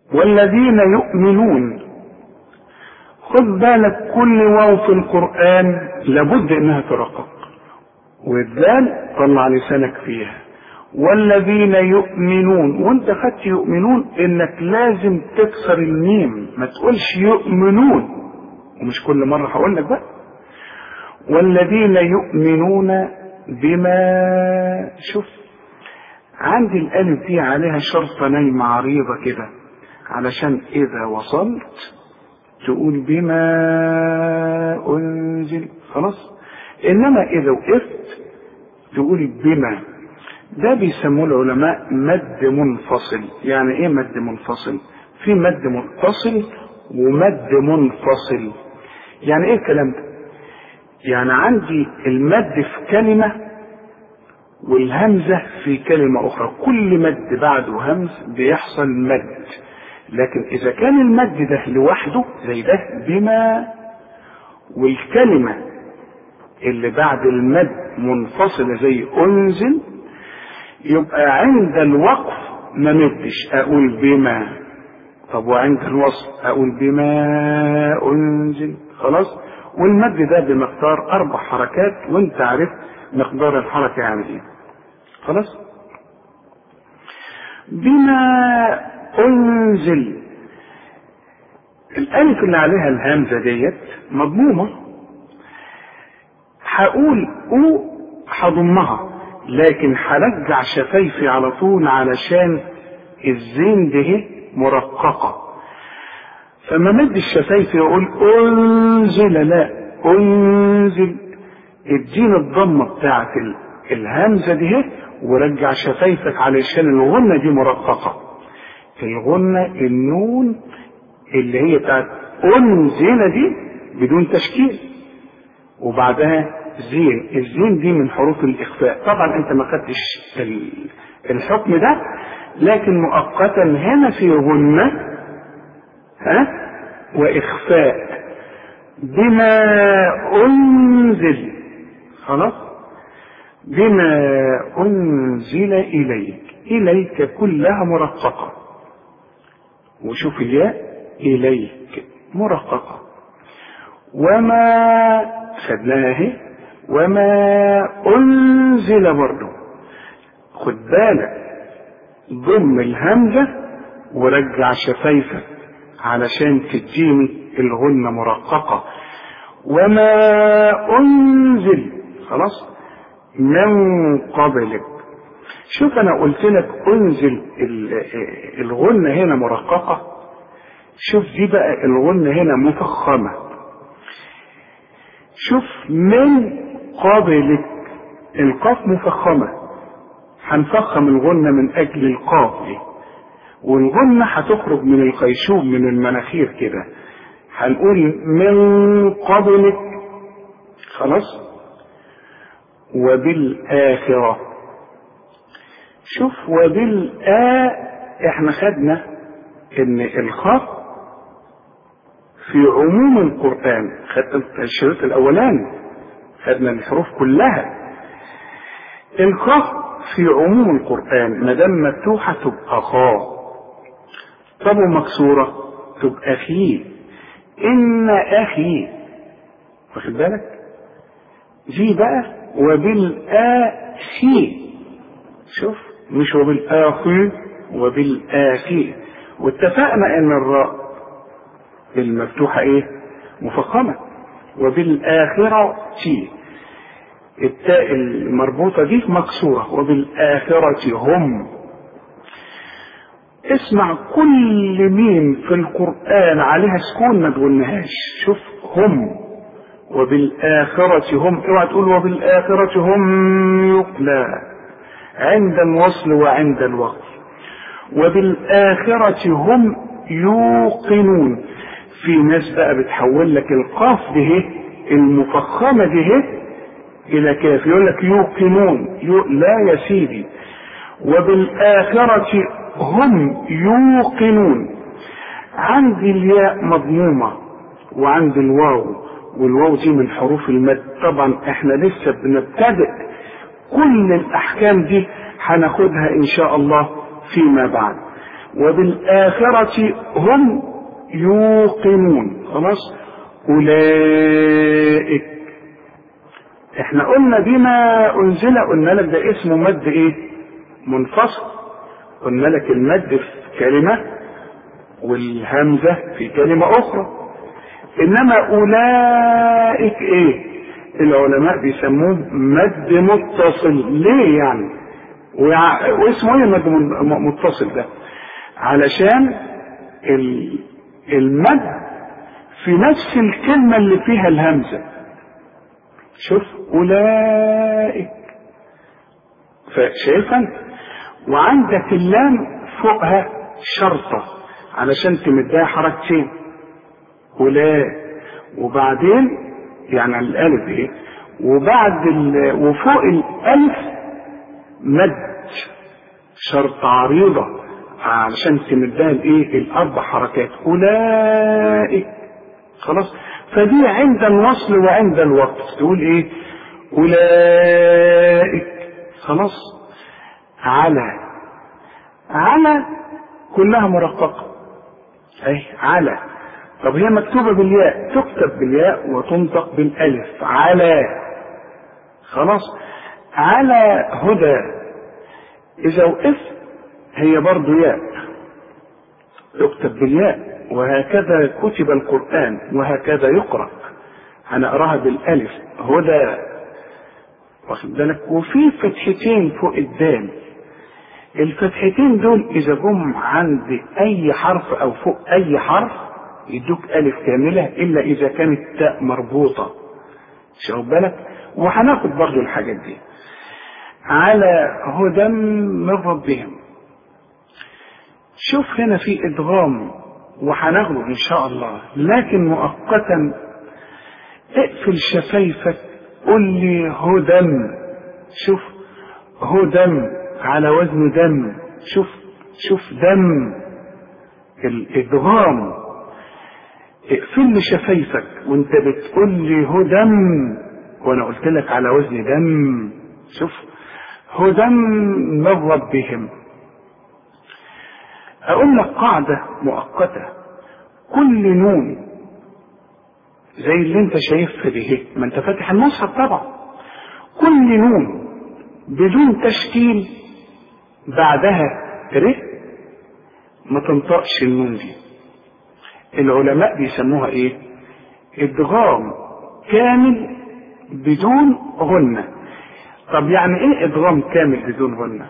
والذين يؤمنون خد بالك كل واو في القرآن لابد انها ترقق والدال طلع لسانك فيها والذين يؤمنون وانت خدت يؤمنون انك لازم تكسر الميم ما تقولش يؤمنون ومش كل مرة هقول لك بقى والذين يؤمنون بما شوف عندي الالف دي عليها شرطة نايمة عريضة كده علشان اذا وصلت تقول بما انزل خلاص انما اذا وقفت تقول بما ده بيسموه العلماء مد منفصل يعني ايه مد منفصل في مد متصل ومد منفصل يعني ايه الكلام ده يعني عندي المد في كلمة والهمزة في كلمة أخرى كل مد بعده همز بيحصل مد لكن إذا كان المد ده لوحده زي ده بما والكلمة اللي بعد المد منفصلة زي أنزل يبقى عند الوقف ما مدش أقول بما طب وعند الوصل أقول بما أنزل خلاص والمد ده بمقدار أربع حركات وأنت عرفت مقدار الحركة يعني إيه خلاص بما أنزل الألف اللي عليها الهمزة ديت مضمومة هقول أو هضمها لكن هرجع شفايفي على طول علشان الزين ده مرققة فما مد الشفايف يقول أنزل لا أنزل اديني الضمة بتاعت الهمزة دي ورجع شفايفك علشان الغنة دي مرققة الغنة النون اللي هي بتاعت أنزل دي بدون تشكيل وبعدها زين الزين دي من حروف الإخفاء طبعا أنت ما خدتش الحكم ده لكن مؤقتا هنا في غنة ها وإخفاء بما أنزل خلاص بما أنزل إليك إليك كلها مرققة وشوف الياء إليك مرققة وما خدناها اهي وما أنزل برضه خد بالك ضم الهمزة ورجع شفايفك علشان تديني الغنة مرققة وما أنزل خلاص من قبلك شوف أنا قلت لك أنزل الغنة هنا مرققة شوف دي بقى الغنة هنا مفخمة شوف من قبلك القاف مفخمة هنفخم الغنة من أجل القاف دي والغنة هتخرج من الخيشوم من المناخير كده هنقول من قبلك خلاص وبالآخرة شوف وبالآ احنا خدنا ان الخاء في عموم القرآن خدنا الشريط الأولاني خدنا الحروف كلها الخاء في عموم القرآن ما دام مفتوحة تبقى خاء طب ومكسورة تبقى خي إن أخي واخد بالك دي بقى وبالآخي شوف مش وبالآخي وبالآخي واتفقنا ان الراء المفتوحة ايه مفخمة وبالآخرة تي التاء المربوطة دي مكسورة وبالآخرة هم اسمع كل ميم في القرآن عليها سكون ما تقولناهاش شوف هم وبالآخرة هم اوعى تقول وبالآخرة هم لا عند الوصل وعند الوقف وبالآخرة هم يوقنون في ناس بقى بتحول لك القاف ده المفخمة ده إلى كاف يقول لك يوقنون يو لا يا سيدي وبالآخرة هم يوقنون عندي الياء مضمومة وعند الواو والواو دي من حروف المد طبعا احنا لسه بنبتدئ كل الاحكام دي هناخدها ان شاء الله فيما بعد وبالآخرة هم يوقنون خلاص أولئك احنا قلنا بما أنزل قلنا لك ده اسمه مد ايه منفصل قلنا لك المد في كلمة والهمزة في كلمة أخرى إنما أولئك إيه العلماء بيسموه مد متصل ليه يعني ويع... واسمه ايه المد متصل ده علشان ال... المد في نفس الكلمة اللي فيها الهمزة شوف أولئك فشايفا وعندك اللام فوقها شرطة علشان تمدها حركتين أولئك وبعدين يعني الألف إيه وبعد ال... وفوق الألف مد شرط عريضة علشان تمدها الايه الاربع حركات اولئك خلاص فدي عند الوصل وعند الوقف تقول ايه اولئك خلاص على على كلها مرققة اي على طب هي مكتوبة بالياء تكتب بالياء وتنطق بالالف على خلاص على هدى اذا وقفت هي برضو ياء يكتب بالياء وهكذا كتب القرآن وهكذا يقرأ هنقراها بالألف هدى واخد بالك وفي فتحتين فوق الدال الفتحتين دول إذا جم عند أي حرف أو فوق أي حرف يدوك ألف كاملة إلا إذا كانت تاء مربوطة شوف بالك وهناخد برضو الحاجات دي على هدى من ربهم شوف هنا في ادغام وهناخده ان شاء الله لكن مؤقتا اقفل شفايفك قل لي هدم شوف هدم على وزن دم شوف شوف دم الادغام اقفل لي شفايفك وانت بتقول لي هدم وانا قلت لك على وزن دم شوف هدى من ربهم أقول لك قاعدة مؤقتة كل نون زي اللي انت شايفها دي ما انت فاتح المصحف طبعا كل نون بدون تشكيل بعدها ر ما تنطقش النون دي العلماء بيسموها ايه ادغام كامل بدون غنة طب يعني ايه ادغام كامل بدون غنة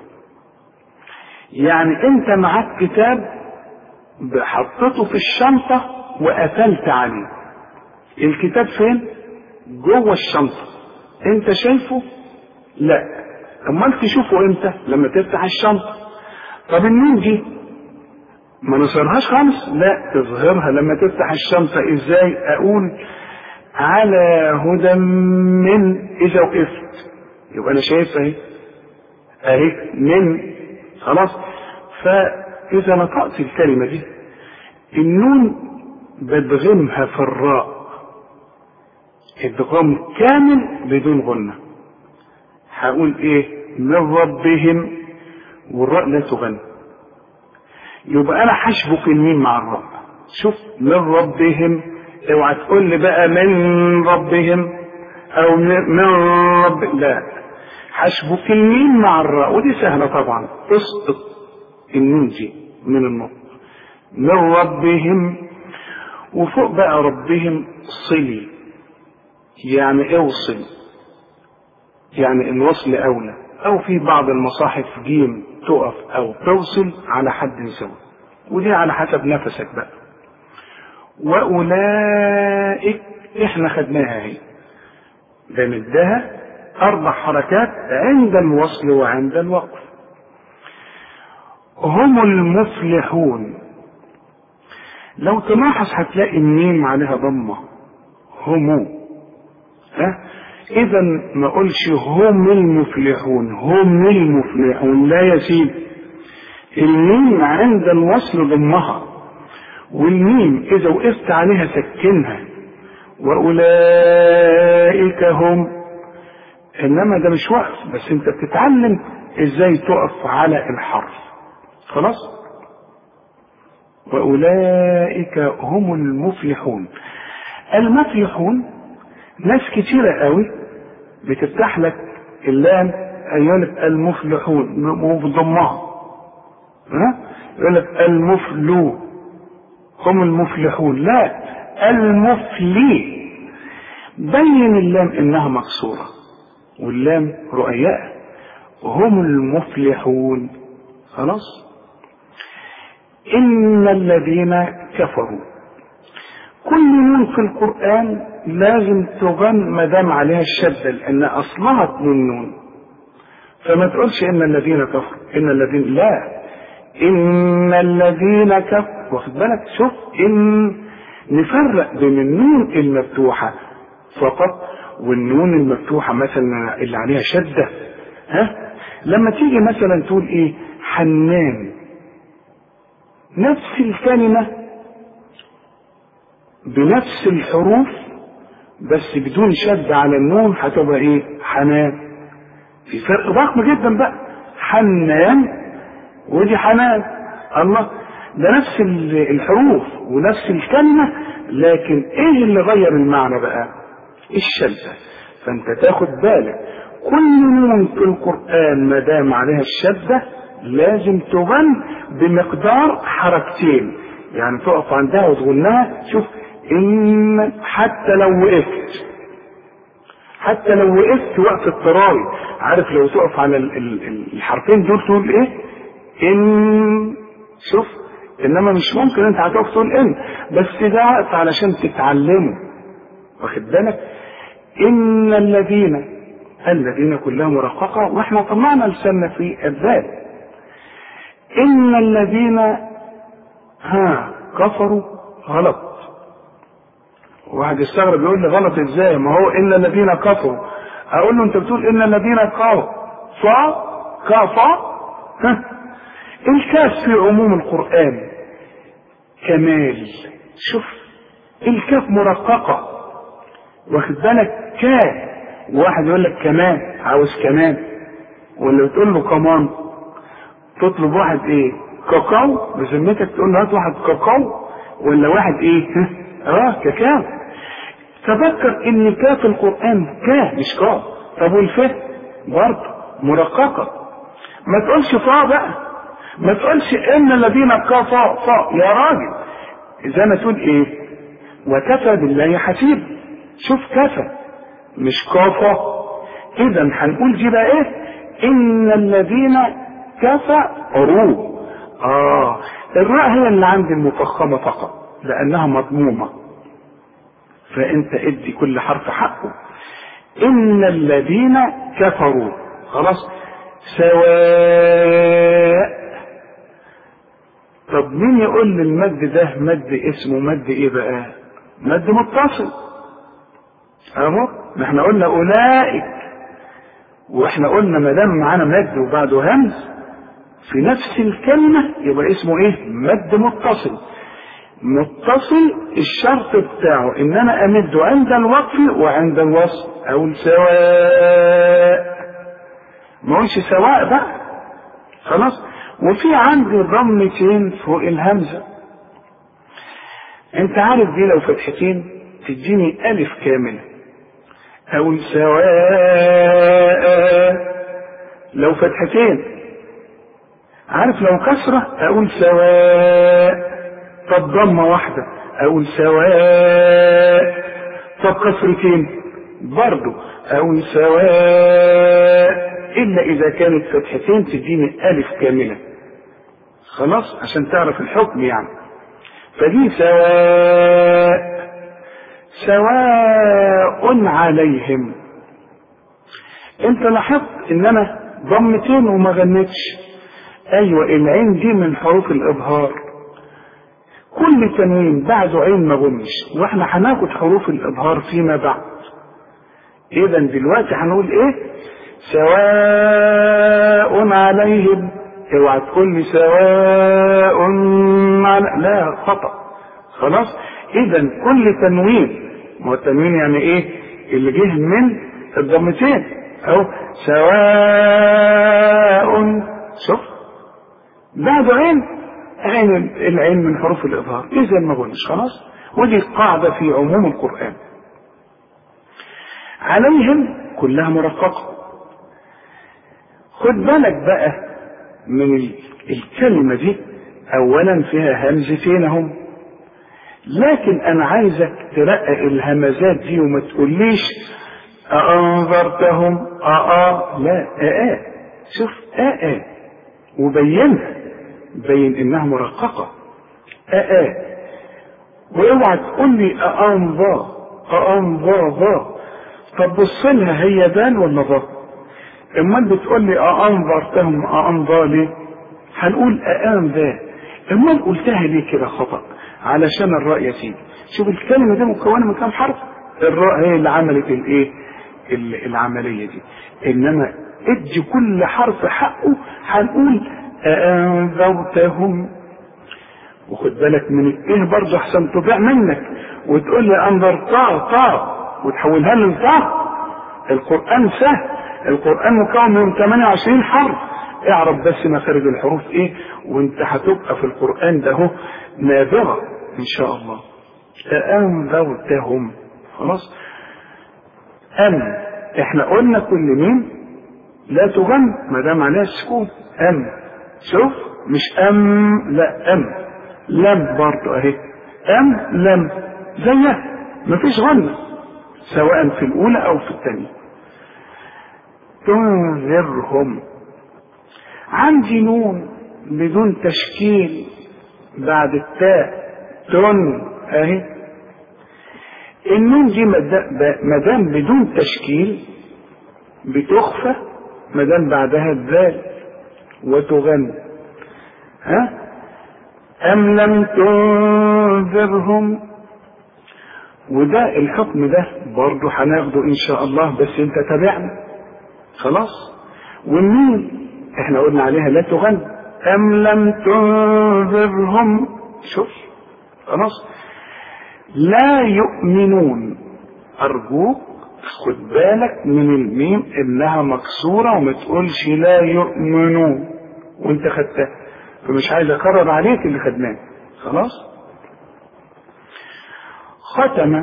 يعني انت معاك كتاب حطيته في الشنطة وقفلت عليه الكتاب فين جوه الشنطة انت شايفه لا امال تشوفه امتى لما تفتح الشنطة طب النون دي ما نظهرهاش خالص لا تظهرها لما تفتح الشنطة ازاي اقول على هدى من اذا وقفت يبقى انا شايف اهي اهي من خلاص فاذا نطقت الكلمة دي النون بدغمها في الراء ادغام كامل بدون غنة هقول ايه من ربهم والراء لا تغنى يبقى انا هشبك الميم مع الراء شوف من ربهم اوعى تقول لي بقى من ربهم او من رب لا هشبك الميم مع الراء ودي سهله طبعا اسقط النون دي من النطق من ربهم وفوق بقى ربهم صلي يعني اوصل يعني الوصل اولى او في بعض المصاحف جيم تقف او توصل على حد سواء ودي على حسب نفسك بقى واولئك احنا خدناها اهي بمدها اربع حركات عند الوصل وعند الوقف هم المفلحون لو تلاحظ هتلاقي الميم عليها ضمه هم ها اذا ما اقولش هم المفلحون هم المفلحون لا يا سيدي الميم عند الوصل ضمها والميم اذا وقفت عليها سكنها واولئك هم انما ده مش وقف بس انت بتتعلم ازاي تقف على الحرف خلاص وأولئك هم المفلحون المفلحون ناس كتيرة قوي بتفتح لك اللام يقول لك المفلحون وبضمها ها يقول لك المفلو هم المفلحون لا المفلي بين اللام انها مكسوره واللام رؤياء هم المفلحون خلاص ان الذين كفروا كل نون في القران لازم تغن ما دام عليها الشده لان اصلها اتنين نون فما تقولش ان الذين كفروا ان الذين لا ان الذين كفروا واخد بالك شوف ان نفرق بين النون المفتوحه فقط والنون المفتوحه مثلا اللي عليها شده ها لما تيجي مثلا تقول ايه حنان نفس الكلمه بنفس الحروف بس بدون شد على النون هتبقى ايه حنان في فرق ضخم جدا بقى حنان ودي حنان الله ده نفس الحروف ونفس الكلمة لكن ايه اللي غير المعنى بقى الشدة فانت تاخد بالك كل نون في القرآن ما دام عليها الشدة لازم تغن بمقدار حركتين يعني تقف عندها وتغنها شوف ان حتى لو وقفت حتى لو وقفت وقت اضطراري عارف لو تقف على الحرفين دول تقول ايه ان شوف انما مش ممكن انت هتقف تقول ان بس ده وقت علشان تتعلمه واخد بالك ان الذين الذين كلها مرققة واحنا طلعنا لساننا في الذات ان الذين ها كفروا غلط واحد يستغرب يقول لي غلط ازاي ما هو ان الذين كفروا اقول له انت بتقول ان الذين كفروا صا كفا ها الكاف في عموم القرآن كمال شوف الكاف مرققة واخد بالك كا واحد يقول لك كمان عاوز كمان ولا بتقول له كمان تطلب واحد ايه كاكاو بذمتك تقول له هات واحد كاكاو ولا واحد ايه اه كاكاو تذكر ان كاف القرآن كا مش كا طب والف برضه مرققة ما تقولش فا بقى ما تقولش ان الذين كفى فا يا راجل زي ما تقول ايه وكفى بالله حسيب شوف كفى مش كفى اذا هنقول دي بقى ايه ان الذين كفروا اه الراء هي اللي عندي المفخمه فقط لانها مضمومه فانت ادي كل حرف حقه ان الذين كفروا خلاص سواء طب مين يقول لي المد ده مد اسمه مد ايه بقى مد متصل اهو ما احنا قلنا اولئك واحنا قلنا ما دام معانا مد وبعده همز في نفس الكلمة يبقى اسمه ايه مد متصل متصل الشرط بتاعه ان انا امد عند الوقف وعند الوصل او سواء ما قلش سواء بقى خلاص وفي عندي ضمتين فوق الهمزة انت عارف دي لو فتحتين تديني الف كاملة او سواء لو فتحتين عارف لو كسرة اقول سواء طب ضمة واحدة اقول سواء طب كسرتين برضو اقول سواء الا اذا كانت فتحتين تديني الف كاملة خلاص عشان تعرف الحكم يعني فدي سواء سواء عليهم انت لاحظت ان انا ضمتين وما غنتش ايوه العين دي من حروف الابهار كل تنوين بعده عين ما غنش واحنا هناخد حروف الابهار فيما بعد اذا دلوقتي هنقول ايه سواء عليهم اوعى تقول لي سواء على لا خطا خلاص اذا كل تنوين ما هو التنوين يعني ايه اللي جه من الضمتين او سواء شوف بعد عين عين العين من حروف الإظهار إذا ما قلناش خلاص ودي قاعدة في عموم القرآن عليهم كلها مرققة خد بالك بقى من الكلمة دي أولا فيها همزتين هم لكن أنا عايزك ترقق الهمزات دي وما تقوليش أأنظرتهم أأ لا أأ شوف أأ وبينها بين إنها مرققة أأ واوعى تقول لي أأنظى أأنظى ظا طب بص لها هي دال ولا ظا امال بتقول لي أأنظرتهم أأنظى ليه هنقول أآن ذا امال قلتها ليه كده خطأ علشان الراء يا سيدي شوف الكلمة دي مكونة من كام حرف الراء هي اللي عملت الايه العملية دي انما ادي كل حرف حقه هنقول أأنذرتهم وخد بالك من الايه برضه احسن تضيع منك وتقول لي انذرتها طا وتحولها لي طا القرآن سهل القرآن مكون من 28 حرف اعرف بس مخارج الحروف ايه وانت هتبقى في القرآن ده هو نابغة ان شاء الله أأنذرتهم خلاص أم احنا قلنا كل مين لا تغن ما دام عليها السكون أم شوف مش أم لا أم لم برضو أهي أم لم زيها مفيش غنة سواء في الأولى أو في الثانية تنذرهم عندي نون بدون تشكيل بعد التاء تن اهي النون دي مدام بدون تشكيل بتخفى مدام بعدها الذال وتغنى ها أم لم تنذرهم وده الحكم ده برضه هناخده إن شاء الله بس أنت تابعنا خلاص والمين احنا قلنا عليها لا تغنى أم لم تنذرهم شوف خلاص لا يؤمنون أرجوك خد بالك من الميم إنها مكسورة وما تقولش لا يؤمنون وأنت خدتها فمش عايز أكرر عليك اللي خدناه خلاص ختم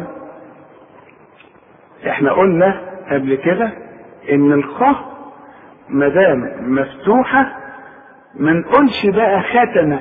احنا قلنا قبل كده ان الخاء مدام مفتوحة ما نقولش بقى ختمة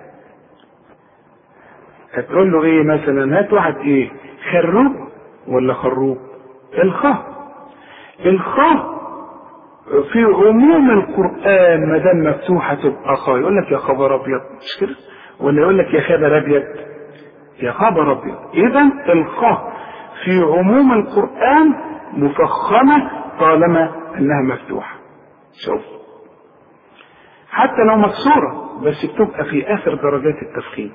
هتقول له ايه مثلا هات واحد ايه خروب ولا خروب الخاء الخاء في عموم القرآن ما دام مفتوحة تبقى خاء يقول لك يا خبر أبيض مش كده؟ ولا يقول لك يا خبر أبيض يا خبر أبيض إذا الخاء في عموم القرآن مفخمة طالما أنها مفتوحة شوف حتى لو مكسورة بس بتبقى في آخر درجات التفخيم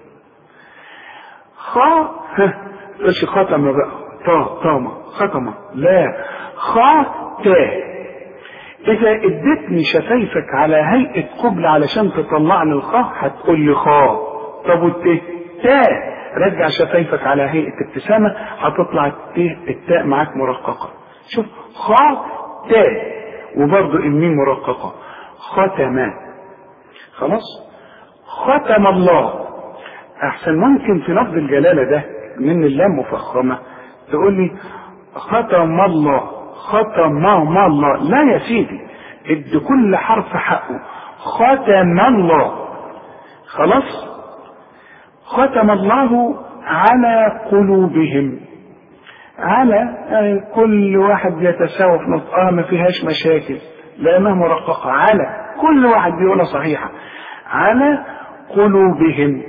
خاء ها مش ختمة بقى طا طامة ختمة لا خاء تا إذا اديتني شفايفك على هيئة قبل علشان تطلع لي الخاء هتقول لي خاء طب والت تا رجع شفايفك على هيئة ابتسامة هتطلع الت التاء معاك مرققة شوف خاء تا وبرضه الميم مرققة ختم خلاص ختم الله احسن ممكن في لفظ الجلالة ده من اللام مفخمة تقول لي ختم الله ختم ما الله لا يا سيدي ادي كل حرف حقه ختم الله خلاص ختم الله على قلوبهم على يعني كل واحد بيتساوى في نطقها ما فيهاش مشاكل لانها مرققه على كل واحد بيقولها صحيحه على قلوبهم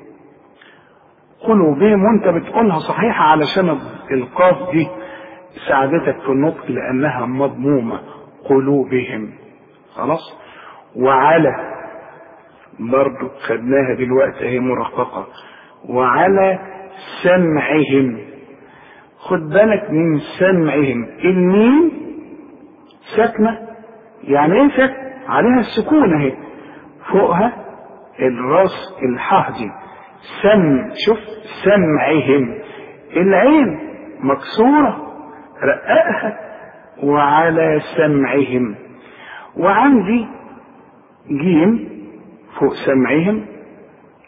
قلوبهم وانت بتقولها صحيحه علشان القاف دي ساعدتك في النطق لانها مضمومه قلوبهم خلاص وعلى برضو خدناها دلوقتي هي مرققه وعلى سمعهم خد بالك من سمعهم الميم ساكنه يعني ايه ساكنه عليها السكون اهي فوقها الراس الحاء دي سم شوف سمعهم العين مكسوره رققها وعلى سمعهم وعندي جيم فوق سمعهم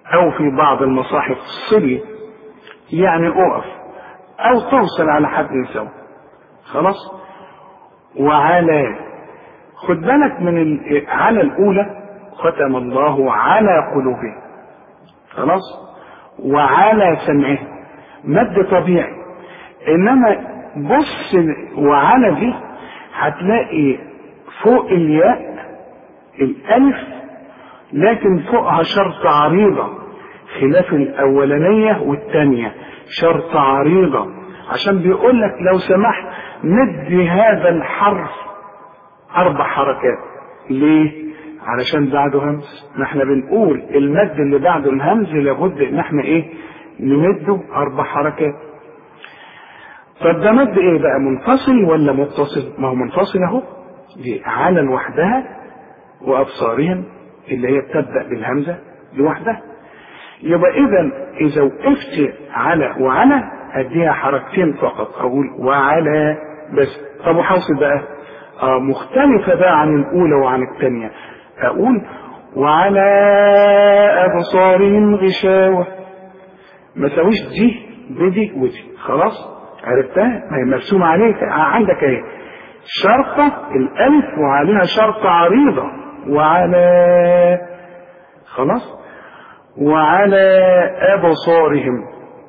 او في بعض المصاحف صلي يعني اقف او توصل على حد سوا خلاص وعلى خد بالك من ال... على الاولى ختم الله على قلوبهم خلاص وعلى سمعه مد طبيعي انما بص وعلى دي هتلاقي فوق الياء الالف لكن فوقها شرط عريضه خلاف الاولانيه والثانيه شرط عريضه عشان بيقول لك لو سمحت ندي هذا الحرف اربع حركات ليه علشان بعده همز ما احنا بنقول المد اللي بعده الهمز لابد ان احنا ايه نمده اربع حركات طب ده مد ايه بقى منفصل ولا متصل ما هو منفصل اهو دي على لوحدها وابصارهم اللي هي بتبدا بالهمزه لوحدها يبقى اذا اذا وقفت على وعلى اديها حركتين فقط اقول وعلى بس طب وحاصل بقى آه مختلفة بقى عن الأولى وعن الثانية أقول وعلى أبصارهم غشاوة ما سويش دي بدي ودي خلاص عرفتها ما هي مرسومة عليك عندك اهي شرطة الألف وعليها شرطة عريضة وعلى خلاص وعلى أبصارهم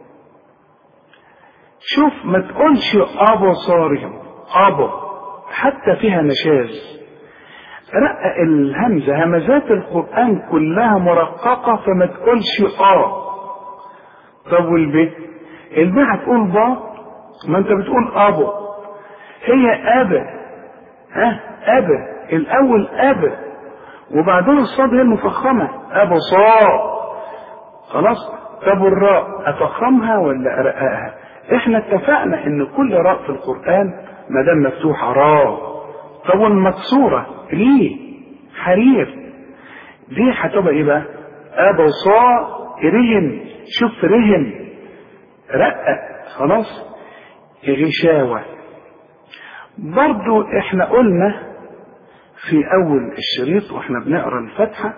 شوف ما تقولش أبصارهم أبا حتى فيها نشاز رقق الهمزة همزات القرآن كلها مرققة فما تقولش آه طب والب الب هتقول با ما انت بتقول أبا هي أبا ها أبا الأول أبا وبعدين الصاد هي المفخمة أبا صا خلاص طب الراء أفخمها ولا أرققها احنا اتفقنا ان كل راء في القرآن ما دام مفتوحة راء طب والمكسورة ليه حرير دي هتبقى ايه بقى ابصا رهن شوف رهن رقق خلاص غشاوة برضو احنا قلنا في اول الشريط واحنا بنقرا الفاتحة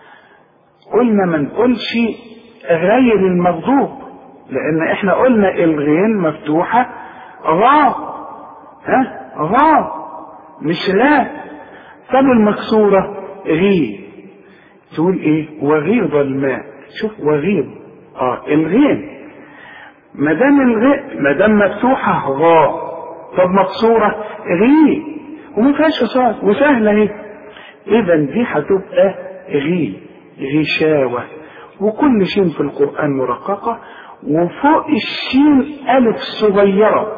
قلنا ما نقولش غير المغضوب لان احنا قلنا الغين مفتوحة غا ها غا مش لا طب المكسورة غي تقول ايه وغيض الماء شوف وغيض اه الغين ما دام الغاء ما دام مفتوحة غا طب مكسورة غي وما فيهاش صاد وسهلة اهي اذا دي هتبقى غي غشاوة وكل شيء في القرآن مرققة وفوق الشين ألف صغيرة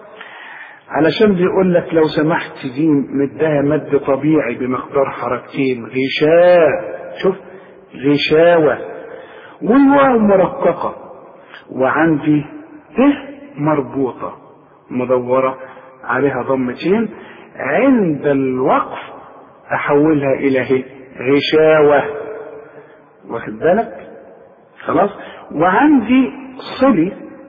علشان بيقول لك لو سمحت دي مدها مد طبيعي بمقدار حركتين غشاء شوف غشاوة والواو مرققة وعندي ت مربوطة مدورة عليها ضمتين عند الوقف أحولها إلى هي غشاوة واخد بالك خلاص وعندي صلي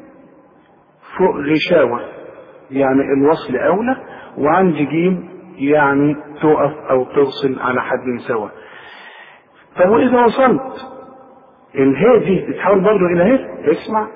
فوق غشاوة يعني الوصل أولى وعندي جيم يعني تقف أو توصل على حد سوا طب وإذا وصلت الهاء دي بتحول برضه إلى هاء اسمع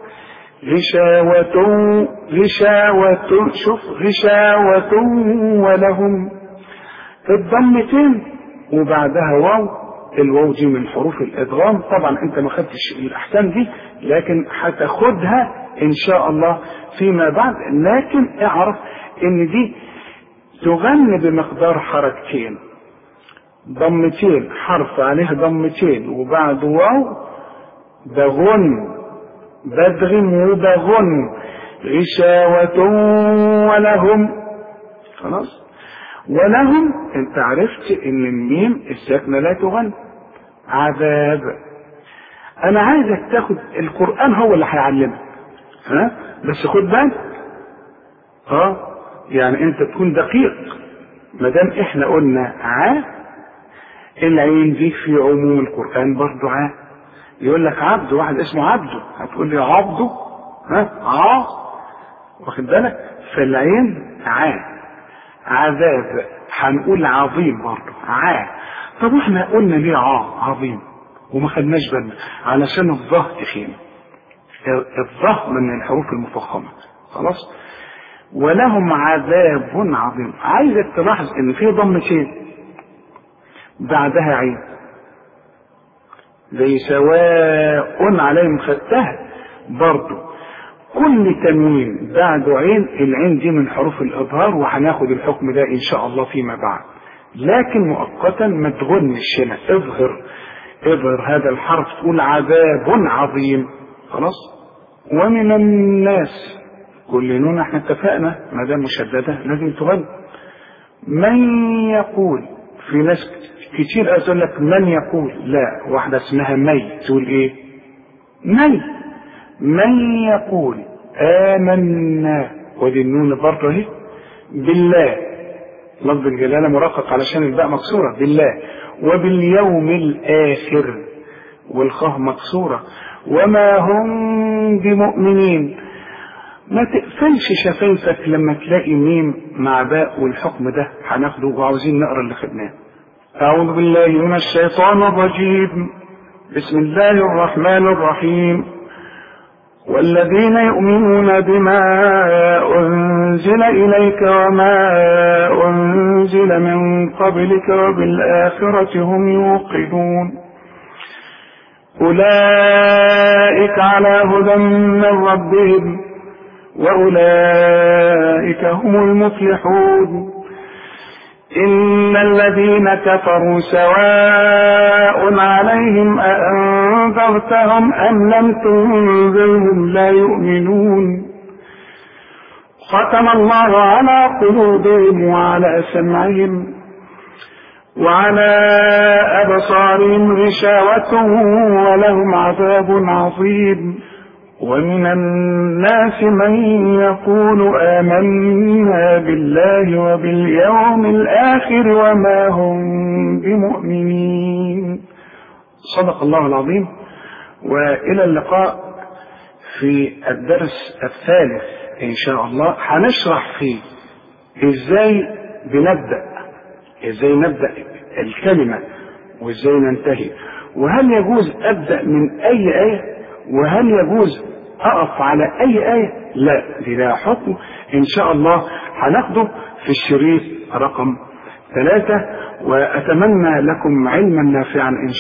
غشاوة غشاوة شوف غشاوة ولهم الضمتين وبعدها واو الواو دي من حروف الادغام طبعا انت ما خدتش الاحكام دي لكن هتاخدها ان شاء الله فيما بعد لكن اعرف ان دي تغني بمقدار حركتين ضمتين حرف عليه ضمتين وبعد واو بغن بدغ وبغن غشاوة ولهم خلاص ولهم انت عرفت ان الميم الساكنه لا تغنى عذاب انا عايزك تاخد القران هو اللي هيعلمك ها بس خد بالك اه يعني انت تكون دقيق ما دام احنا قلنا ع العين دي في عموم القران برضه ع يقول لك عبد واحد اسمه عبده هتقول لي عبده ها ع واخد بالك فالعين ع عذاب هنقول عظيم برضه ع طب احنا قلنا ليه ع عظيم وما خدناش بالنا علشان الظه تخين الظه من الحروف المفخمة خلاص ولهم عذاب عظيم عايزك تلاحظ ان في ضمتين بعدها عين زي سواء عليهم خدتها برضه كل تنوين بعده عين العين دي من حروف الإظهار وهناخد الحكم ده إن شاء الله فيما بعد لكن مؤقتا ما تغنش هنا اظهر اظهر هذا الحرف تقول عذاب عظيم خلاص ومن الناس كل نون احنا اتفقنا ما دام مشددة لازم تغني من يقول في ناس كتير أقول لك من يقول لا واحدة اسمها مي تقول ايه مي من يقول آمنا ودي النون برضه اهي بالله لفظ الجلالة مرقق علشان الباء مكسورة بالله وباليوم الآخر والخاء مكسورة وما هم بمؤمنين ما تقفلش شفايفك لما تلاقي ميم مع باء والحكم ده هناخده وعاوزين نقرا اللي خدناه أعوذ بالله من الشيطان الرجيم بسم الله الرحمن الرحيم والذين يؤمنون بما أنزل إليك وما أنزل من قبلك وبالآخرة هم يوقنون أولئك على هدى من ربهم وأولئك هم المفلحون إن الذين كفروا سواء عليهم أأنذرتهم أم لم تنذرهم لا يؤمنون ختم الله على قلوبهم وعلى سمعهم وعلى أبصارهم غشاوة ولهم عذاب عظيم ومن الناس من يقول آمنا بالله وباليوم الآخر وما هم بمؤمنين صدق الله العظيم وإلى اللقاء في الدرس الثالث إن شاء الله هنشرح فيه إزاي بنبدأ إزاي نبدأ الكلمة وإزاي ننتهي وهل يجوز أبدأ من أي آية وهل يجوز أقف على أي آية لا دي لها حكم إن شاء الله هناخده في الشريط رقم ثلاثة وأتمنى لكم علما نافعا إن شاء